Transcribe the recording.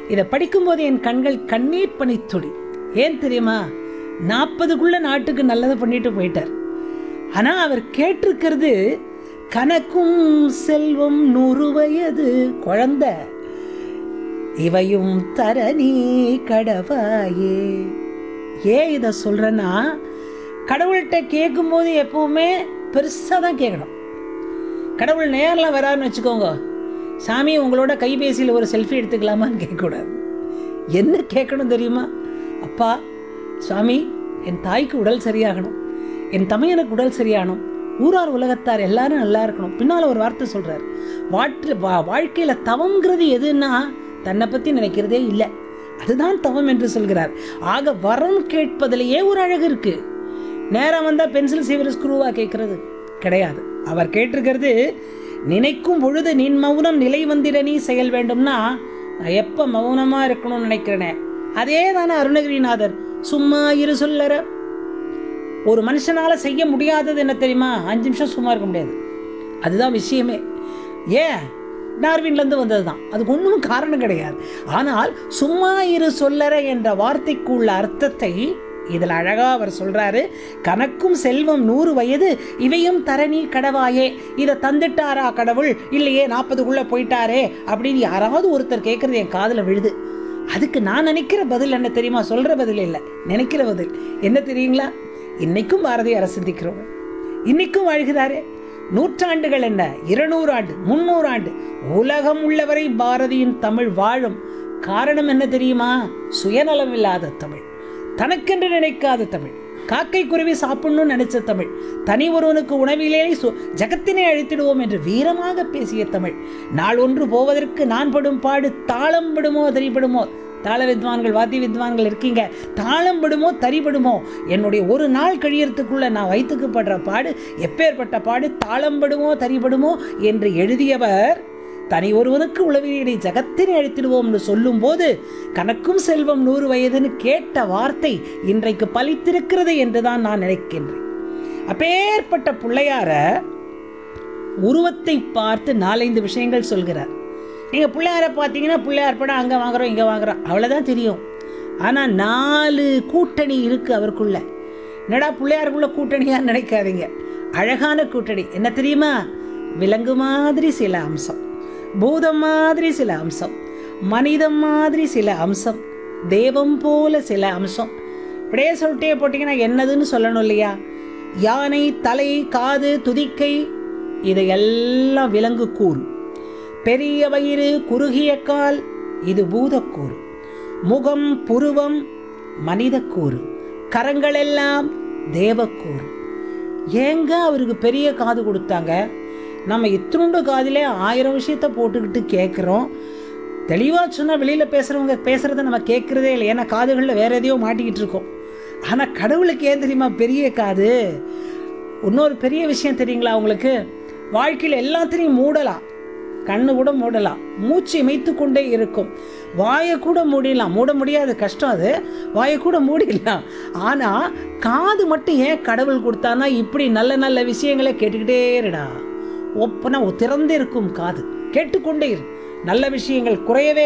இதை படிக்கும்போது என் கண்கள் கண்ணீர் பனித்துளி ஏன் தெரியுமா நாற்பதுக்குள்ள நாட்டுக்கு நல்லதை பண்ணிட்டு போயிட்டார் ஆனா அவர் கேட்டிருக்கிறது கணக்கும் செல்வம் நூறு வயது குழந்தை இவையும் தர நீ கடவாயே ஏன் இதை சொல்றேன்னா கடவுள்கிட்ட கேட்கும்போது எப்பவுமே பெருசாக தான் கேட்கணும் கடவுள் நேரில் வரான்னு வச்சுக்கோங்க சாமி உங்களோட கைபேசியில் ஒரு செல்ஃபி எடுத்துக்கலாமான்னு கேட்கக்கூடாது என்ன கேட்கணும் தெரியுமா அப்பா சுவாமி என் தாய்க்கு உடல் சரியாகணும் என் தமையனுக்கு உடல் சரியாகணும் ஊரார் உலகத்தார் எல்லாரும் நல்லா இருக்கணும் பின்னால் ஒரு வார்த்தை சொல்றார் வாட்டு வா வாழ்க்கையில் தவங்கிறது எதுன்னா தன்னை பற்றி நினைக்கிறதே இல்லை அதுதான் தவம் என்று சொல்கிறார் ஆக வரம் கேட்பதிலேயே ஒரு அழகு இருக்கு நேரம் வந்தால் பென்சில் சீவர் ஸ்க்ரூவா கேட்கறது கிடையாது அவர் கேட்டிருக்கிறது நினைக்கும் பொழுது நின் மௌனம் நிலை வந்திட நீ செயல் வேண்டும்னா நான் எப்போ மௌனமாக இருக்கணும்னு நினைக்கிறேனே அதே தானே அருணகிரிநாதர் சும்மா இரு சொல்லற ஒரு மனுஷனால செய்ய முடியாதது என்ன தெரியுமா அஞ்சு நிமிஷம் சும்மா இருக்க முடியாது அதுதான் விஷயமே ஏன் டார்வின்லேருந்து வந்தது தான் அதுக்கு ஒன்றும் காரணம் கிடையாது ஆனால் சும்மா இரு சொல்லற என்ற வார்த்தைக்குள்ள அர்த்தத்தை இதில் அழகா அவர் சொல்றாரு கணக்கும் செல்வம் நூறு வயது இவையும் தரணி கடவாயே இதை தந்துட்டாரா கடவுள் இல்லையே நாற்பதுக்குள்ள போயிட்டாரே அப்படின்னு யாராவது ஒருத்தர் கேட்கறது என் காதில் விழுது அதுக்கு நான் நினைக்கிற பதில் என்ன தெரியுமா சொல்ற பதில் இல்லை நினைக்கிற பதில் என்ன தெரியுங்களா இன்னைக்கும் பாரதியார் சிந்திக்கிறோம் இன்னைக்கும் வாழ்கிறாரே நூற்றாண்டுகள் என்ன இருநூறு ஆண்டு முன்னூறு ஆண்டு உலகம் உள்ளவரை பாரதியின் தமிழ் வாழும் காரணம் என்ன தெரியுமா சுயநலம் இல்லாத தமிழ் தனக்கென்று நினைக்காத தமிழ் காக்கை குருவி சாப்பிடணும்னு நினைச்ச தமிழ் தனி ஒருவனுக்கு உணவிலே சு- ஜகத்தினை அழித்திடுவோம் என்று வீரமாக பேசிய தமிழ் நாள் ஒன்று போவதற்கு நான் படும் பாடு தாளம் படுமோ தரிபடுமோ தாள வித்வான்கள் வாத்திய வித்வான்கள் இருக்கீங்க தாளம் படுமோ தரிபடுமோ என்னுடைய ஒரு நாள் கழியறதுக்குள்ள நான் வைத்துக்கப்படுற பாடு எப்பேற்பட்ட பாடு தாளம் படுமோ தரிபடுமோ என்று எழுதியவர் தனி ஒருவனுக்கு உளவியலை ஜகத்தினை அழித்திடுவோம்னு சொல்லும்போது கணக்கும் செல்வம் நூறு வயதுன்னு கேட்ட வார்த்தை இன்றைக்கு பலித்திருக்கிறது என்றுதான் நான் நினைக்கின்றேன் அப்பேற்பட்ட பிள்ளையார உருவத்தை பார்த்து நாலைந்து விஷயங்கள் சொல்கிறார் நீங்கள் பிள்ளையாரை பார்த்தீங்கன்னா பிள்ளையார் படம் அங்கே வாங்குறோம் இங்கே வாங்குறோம் அவ்வளோதான் தெரியும் ஆனால் நாலு கூட்டணி இருக்குது அவருக்குள்ள என்னடா பிள்ளையாருக்குள்ள கூட்டணியாக நினைக்காதீங்க அழகான கூட்டணி என்ன தெரியுமா விலங்கு மாதிரி சில அம்சம் பூதம் மாதிரி சில அம்சம் மனிதம் மாதிரி சில அம்சம் தெய்வம் போல சில அம்சம் அப்படியே சொல்லிட்டே போட்டிங்கன்னா என்னதுன்னு சொல்லணும் இல்லையா யானை தலை காது துதிக்கை இதையெல்லாம் விலங்கு கூறு பெரிய வயிறு குறுகிய கால் இது பூதக்கூறு முகம் புருவம் மனிதக்கூறு கரங்களெல்லாம் தேவக்கூறு ஏங்க அவருக்கு பெரிய காது கொடுத்தாங்க நம்ம இத்தினுண்டு காதிலே ஆயிரம் விஷயத்த போட்டுக்கிட்டு கேட்குறோம் தெளிவாக சொன்னால் வெளியில் பேசுகிறவங்க பேசுகிறத நம்ம கேட்குறதே இல்லை ஏன்னா காதுகளில் வேற எதையோ மாட்டிக்கிட்டு இருக்கோம் ஆனால் கடவுளுக்கு ஏன் தெரியுமா பெரிய காது இன்னொரு பெரிய விஷயம் தெரியுங்களா உங்களுக்கு வாழ்க்கையில் எல்லாத்தையும் மூடலாம் கண்ணு கூட மூடலாம் மூச்சு இமைத்து கொண்டே இருக்கும் வாயை கூட மூடிடலாம் மூட முடியாது கஷ்டம் அது வாயை கூட மூடிடலாம் ஆனால் காது மட்டும் ஏன் கடவுள் கொடுத்தானா இப்படி நல்ல நல்ல விஷயங்களை கேட்டுக்கிட்டே இருடா ஒப்பனா திறந்து இருக்கும் காது கேட்டுக்கொண்டே இரு நல்ல விஷயங்கள் குறையவே